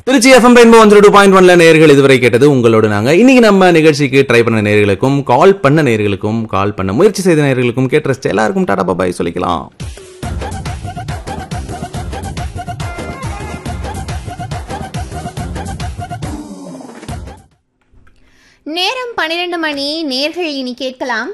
Trichy FM rainbow one two point ஒன்ல நேர்கள் இதுவரை கேட்டது உங்களோட நாங்க இன்னைக்கு நம்ம நிகழ்ச்சிக்கு ட்ரை பண்ண நேர்களுக்கும் கால் பண்ண நேர்களுக்கும் கால் பண்ண முயற்சி செய்த நேர்களுக்கும் கேட்ட ரசிச்ச எல்லாருக்கும் டாடா பாபாய் சொல்லிக்கலாம் நேரம் பன்னிரண்டு மணி நேர்கள் இனி கேட்கலாம்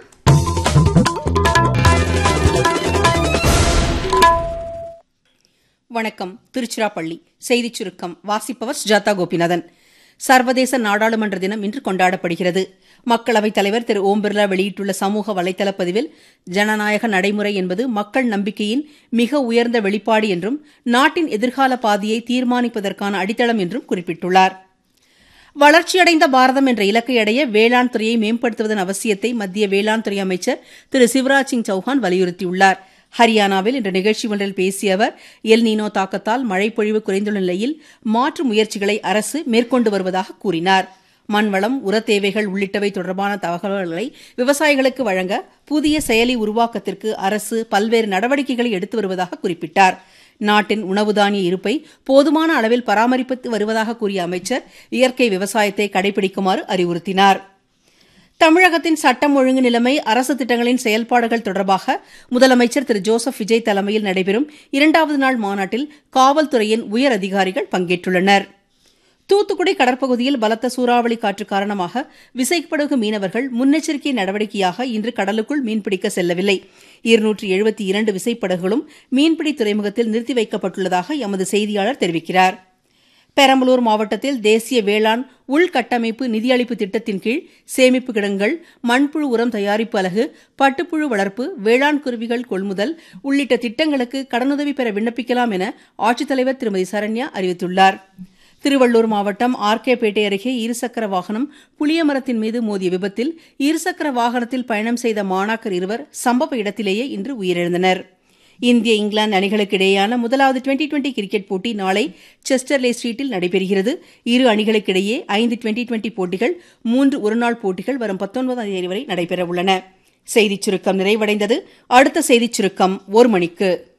வணக்கம் திருச்சிராப்பள்ளி செய்திச் சுருக்கம் வாசிப்பவர் சுஜாதா கோபிநாதன் சர்வதேச நாடாளுமன்ற தினம் இன்று கொண்டாடப்படுகிறது மக்களவைத் தலைவர் திரு ஓம் பிர்லா வெளியிட்டுள்ள சமூக வலைதள பதிவில் ஜனநாயக நடைமுறை என்பது மக்கள் நம்பிக்கையின் மிக உயர்ந்த வெளிப்பாடு என்றும் நாட்டின் எதிர்கால பாதையை தீர்மானிப்பதற்கான அடித்தளம் என்றும் குறிப்பிட்டுள்ளார் வளர்ச்சியடைந்த பாரதம் என்ற இலக்கை அடைய வேளாண் துறையை மேம்படுத்துவதன் அவசியத்தை மத்திய வேளாண் துறை அமைச்சர் திரு சிவராஜ் சிங் சௌஹான் வலியுறுத்தியுள்ளார் ஹரியானாவில் இன்று நிகழ்ச்சி ஒன்றில் பேசிய அவர் எல் நீனோ தாக்கத்தால் மழைப்பொழிவு குறைந்துள்ள நிலையில் மாற்று முயற்சிகளை அரசு மேற்கொண்டு வருவதாக கூறினார் மண்வளம் உரத் தேவைகள் உள்ளிட்டவை தொடர்பான தகவல்களை விவசாயிகளுக்கு வழங்க புதிய செயலி உருவாக்கத்திற்கு அரசு பல்வேறு நடவடிக்கைகளை எடுத்து வருவதாக குறிப்பிட்டார் நாட்டின் உணவு தானிய இருப்பை போதுமான அளவில் பராமரித்து வருவதாக கூறிய அமைச்சர் இயற்கை விவசாயத்தை கடைபிடிக்குமாறு அறிவுறுத்தினார் தமிழகத்தின் சட்டம் ஒழுங்கு நிலைமை அரசு திட்டங்களின் செயல்பாடுகள் தொடர்பாக முதலமைச்சர் திரு ஜோசப் விஜய் தலைமையில் நடைபெறும் இரண்டாவது நாள் மாநாட்டில் காவல்துறையின் உயர் அதிகாரிகள் பங்கேற்றுள்ளனர் தூத்துக்குடி கடற்பகுதியில் பலத்த சூறாவளி காற்று காரணமாக விசைப்படகு மீனவர்கள் முன்னெச்சரிக்கை நடவடிக்கையாக இன்று கடலுக்குள் மீன்பிடிக்க செல்லவில்லை இருநூற்றி எழுபத்தி இரண்டு விசைப்படகுகளும் மீன்பிடி துறைமுகத்தில் நிறுத்தி வைக்கப்பட்டுள்ளதாக எமது செய்தியாளர் தெரிவிக்கிறார் பெரம்பலூர் மாவட்டத்தில் தேசிய வேளாண் உள்கட்டமைப்பு நிதியளிப்பு திட்டத்தின் கீழ் சேமிப்பு கிடங்குகள் மண்புழு உரம் தயாரிப்பு அலகு பட்டுப்புழு வளர்ப்பு வேளாண் குருவிகள் கொள்முதல் உள்ளிட்ட திட்டங்களுக்கு கடனுதவி பெற விண்ணப்பிக்கலாம் என ஆட்சித்தலைவர் திருமதி சரண்யா அறிவித்துள்ளார் திருவள்ளூர் மாவட்டம் ஆர்கேபேட்டை அருகே இருசக்கர வாகனம் புளிய மரத்தின் மீது மோதிய விபத்தில் இருசக்கர வாகனத்தில் பயணம் செய்த மாணாக்கர் இருவர் சம்பவ இடத்திலேயே இன்று உயிரிழந்தனர் இந்திய இங்கிலாந்து அணிகளுக்கு இடையேயான முதலாவது டுவெண்டி டுவெண்டி கிரிக்கெட் போட்டி நாளை செஸ்டர்லே ஸ்ட்ரீட்டில் நடைபெறுகிறது இரு அணிகளுக்கிடையே ஐந்து டுவெண்டி டுவெண்டி போட்டிகள் மூன்று ஒருநாள் போட்டிகள் வரும் பத்தொன்பதாம் தேதி வரை நடைபெறவுள்ளன செய்திச் சுருக்கம் நிறைவடைந்தது அடுத்த செய்திச் சுருக்கம் ஒரு மணிக்கு